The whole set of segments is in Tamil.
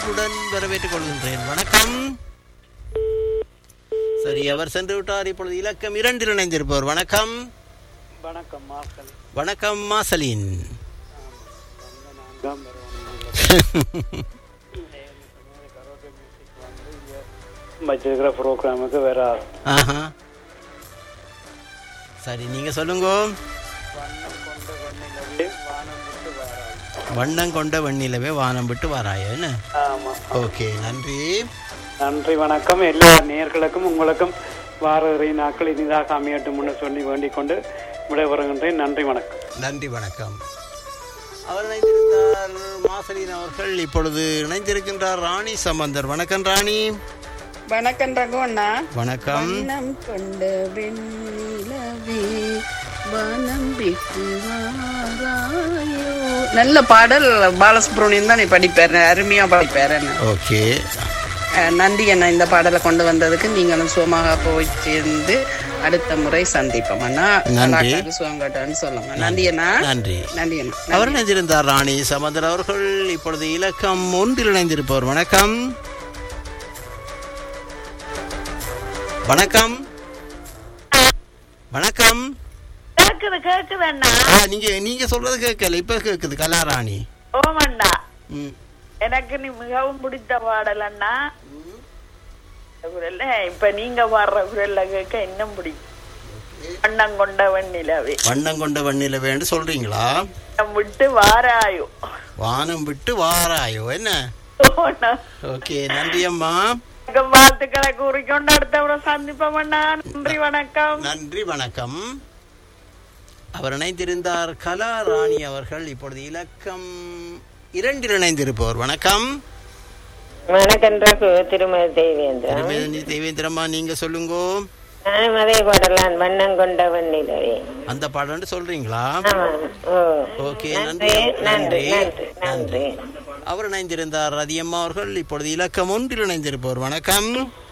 உடன் வரவேற்றுக் கொள்கின்றேன் வணக்கம் சரி அவர் சென்று விட்டார் இப்பொழுது இலக்கம் இரண்டில் இணைந்திருப்பவர் வணக்கம் வணக்கம் மார்க்கல் வணக்கம் மாசலின் நான்காம் பருவம் வச்சிருக்கிற ப்ரோக்ராமுக்கு வராது ஆஹா சரி நீங்க சொல்லுங்க வண்ணம் கொண்ட வண்ணிலவே வானம் விட்டு வராது வண்ணம் கொண்ட வெண்ணிலவே வானம் விட்டு வாராயோ என்ன ஆமா ஓகே நன்றி நன்றி வணக்கம் எல்லா நேர்களுக்கும் உங்களுக்கும் வார இறை நாட்கள் இனிதாக அமையட்டும்னு சொல்லி வேண்டிக் கொண்டு விடைபெறுகின்றேன் நன்றி வணக்கம் நன்றி வணக்கம் அவர் இணைந்திருந்தார் மாசலின் அவர்கள் இப்பொழுது இணைந்திருக்கின்றார் ராணி சம்பந்தர் வணக்கம் ராணி வணக்கம் ரகுவண்ணா வணக்கம் வண்ணம் கொண்ட வெண்ணிலவே வனம் விட்டு வாராயோ நல்ல பாடல் பாலசுப்ரமணியம் தான் நீ படிப்பார் அருமையா படிப்பார் என்ன ஓகே அஹ், நன்றி அண்ணா இந்த பாடலை கொண்டு வந்ததுக்கு நீங்களும் சுகமாக போய் சேர்ந்து அடுத்த முறை சந்திப்போம் அண்ணா நன்றி. கலாக்காக்கு சுகம் கேட்டான்னு சொல்லுங்க நன்றி அண்ணா நன்றி நன்றி அண்ணா அவர் இணைந்திருந்தார் ராணி சம்பந்தர் அவர்கள் இப்பொழுது இலக்கம் ஒன்றில் இணைந்திருப்பவர் வணக்கம் வணக்கம் வணக்கம் கேக்குது கேக்குது அண்ணா ஆ, நீங்க நீங்க சொல்றது கேட்கல இப்ப கேக்குது கலாராணி ஓமண்ணா ம். எனக்கு நீ மிகவும் பிடித்த பாடல் அண்ணா குரல்ல இப்ப நீங்க பாடுற குரல்ல கேட்க இன்னும் பிடிக்கும் வண்ணம் கொண்ட வெண்ணிலவே வண்ணம் கொண்ட வண்ணில வேண்டு சொல்றீங்களா வண்ணம் விட்டு வாராயோ வானம் விட்டு வாராயோ என்ன ஓண்ணா. ஓகே நன்றி அம்மா எனக்கு வாழ்த்துக்களை கூறிக்கொண்டு அடுத்த முறை சந்திப்போம் அண்ணா நன்றி வணக்கம் நன்றி வணக்கம் அவர் இணைந்திருந்தார் கலா ராணி அவர்கள் இப்பொழுது இலக்கம் இரண்டில் இணைந்திருப்பவர் வணக்கம் வணக்கம் ரகு திருமதி தேவேந்திரன் திருமதி தேவேந்திரம்மா நீங்க சொல்லுங்க நானும் அதே பாடலாம் வண்ணம் கொண்ட வண்ணிலவே அந்த பாடல்னு சொல்றீங்களா ஆமா ஓ ஓகே நன்றி நன்றி நன்றி நன்றி அவர் இணைந்திருந்தார் ரதியம்மா அவர்கள் இப்பொழுது இலக்கம் ஒன்றில் இணைந்திருப்பவர் வணக்கம்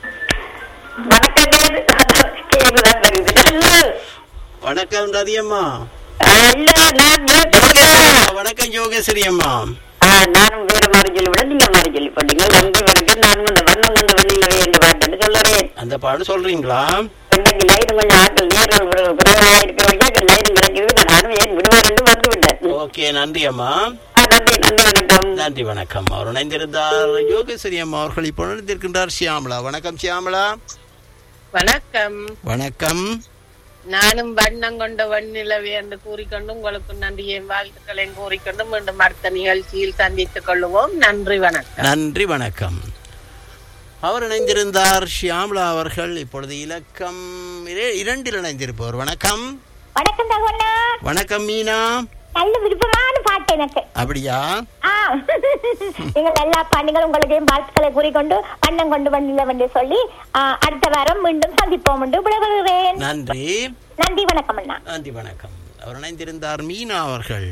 வணக்கம் கேக்குதா தெரியுது வணக்கம் ரதியம்மா அல்ல நான் வீட்டுக்கு- வணக்கம் யோகேஸ்வரி அம்மா ஆ, நானும் வேற மாதிரி சொல்லிவிட நீங்க மாதிரி சொல்லி போட்டீங்க நன்றி வணக்கம் நான் இந்த வண்ணம் கொண்ட வண்ணிலவே என்று பாட்டுன்னு சொல்லுறேன் அந்த பாடல் சொல்றீங்களா இன்னைக்கு லைன் கொஞ்சம் ஆட்கள் நேரம் பிறகு இருக்கிறவங்க லைன் கிடைக்கிறது நானும் ஏன் விடுவார் வந்து விட்டேன் ஓகே நன்றி அம்மா ஆ, நன்றி நன்றி வணக்கம் நன்றி வணக்கம் அவர் இணைந்திருந்தார் யோகேஸ்வரி அம்மா அவர்கள் இப்போ இணைந்திருக்கின்றார் ஷியாமலா வணக்கம் ஷியாமலா வணக்கம் வணக்கம் நானும் வண்ணம் கொண்ட வண்ணிலவே என்று கூறிக்கொண்டு உங்களுக்கு நன்றியை வாழ்த்துக்களையும் கூறிக்கொண்டு மீண்டும் அடுத்த நிகழ்ச்சியில் சந்தித்துக் கொள்வோம் நன்றி வணக்கம் நன்றி வணக்கம் அவர் இணைந்திருந்தார் ஷியாமலா அவர்கள் இப்பொழுது இலக்கம் இர- இரண்டில் இணைந்திருப்பவர் வணக்கம் வணக்கம் தகவண்ணா வணக்கம் மீனா நல்ல விருப்பமான பாட்டு எனக்கு அப்படியா ஆ நீங்கள் நல்லா பண்ணுங்கள் உங்களுக்கு வாழ்த்துக்களை கூறிக்கொண்டு வண்ணம் கொண்டு வண்டில வந்து சொல்லி ஆ, அடுத்த வாரம் மீண்டும் சந்திப்போம் என்று விடைபெறுகிறேன் நன்றி நன்றி வணக்கம் அண்ணா நன்றி வணக்கம் அவர் இணைந்திருந்தார் மீனா அவர்கள்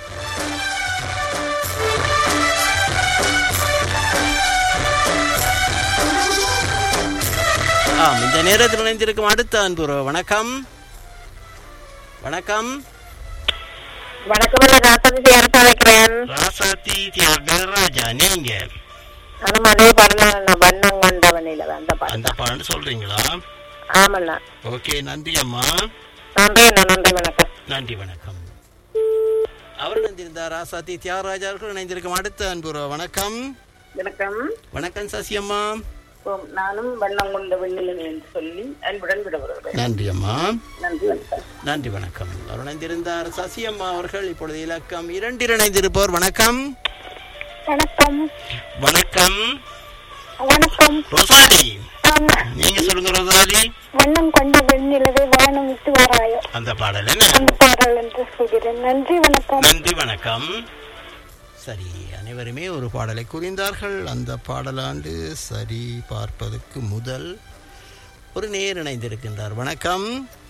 ஆம் இந்த நேரத்தில் இணைந்திருக்கும் அடுத்த அன்புறவு வணக்கம் வணக்கம் வணக்கம் ராசதி அரசா வைக்கிறேன் ராசாத்தி தியாகராஜா நீங்க அதுவும் அதே பாடலாம் நான் வண்ணம் கொண்ட வண்ணிலவே அந்த பாடம் அந்த பாட்டு சொல்றீங்களா ஆமண்ணா ஓகே நன்றி அம்மா நன்றி அண்ணா நன்றி வணக்கம் நன்றி வணக்கம் அவர் இணைந்திருந்தார் ராசாத்தி தியாகராஜா அவர்கள் இணைந்திருக்கும் அடுத்த அன்புறவு வணக்கம் வணக்கம் வணக்கம் சசியம்மா நானும் வண்ணம் கொண்ட வண்ணிலவே என்று சொல்லி அன்புடன் விடப்படுகிறேன் நன்றி அம்மா நன்றி வணக்கம் நன்றி வணக்கம் அவர் இணைந்திருந்தார் சசியம்மா அவர்கள் இப்பொழுது இலக்கம் இரண்டில் இணைந்திருப்பவர் வணக்கம் வணக்கம் வணக்கம் வணக்கம் ரோசாலி நீங்க சொல்லுங்க ரோசாலி வண்ணம் கொண்ட வெண்ணிலவே வானம் விட்டு வராயோ அந்த பாடல் என்ன அந்த பாடல் என்று சொல்கிறேன் நன்றி வணக்கம் நன்றி வணக்கம் சரி அனைவருமே ஒரு பாடலை குறிந்தார்கள் அந்த பாடலாண்டு சரி பார்ப்பதற்கு முதல் ஒரு நேர் இணைந்திருக்கின்றார் வணக்கம்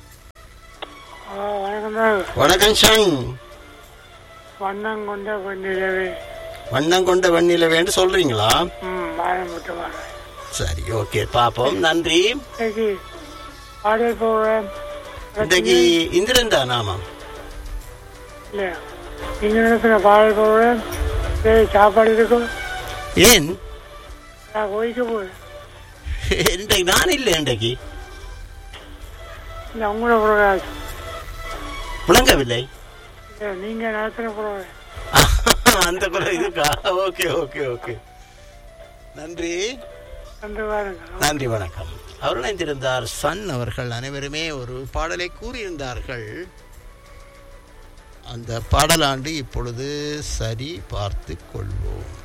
வணக்கம் ஷங் வண்ணம் கொண்ட வண்ணிலவே வண்ணம் கொண்ட வெண்ணிலவேன்னு சொல்றீங்களா வானம் விட்டு வராது சரி ஓகே பாப்போம் நன்றி இன்னைக்கு பாடல் போகிறேன் இன்றைக்கு இந்திரன் தான் ஆமா இல்லையா நீங்கள் பாடல் போகிறேன் சாப்பாடு இருக்கும் ஏன் கோயிலுக்கு போகுது இன்றைக்கு நான் இல்லை இன்றைக்கு இந்த உங்களோட புரோகிராம் விளங்கவில்லை நீங்க நடத்துற புரோகிராம் அந்த குரல் இருக்கா ஓகே ஓகே ஓகே நன்றி வந்து பாருங்க நன்றி வணக்கம் அவர் இணைந்திருந்தார் சன் அவர்கள் அனைவருமே ஒரு பாடலை கூறியிருந்தார்கள் அந்த பாடலாண்டு இப்பொழுது சரி பார்த்து கொள்வோம்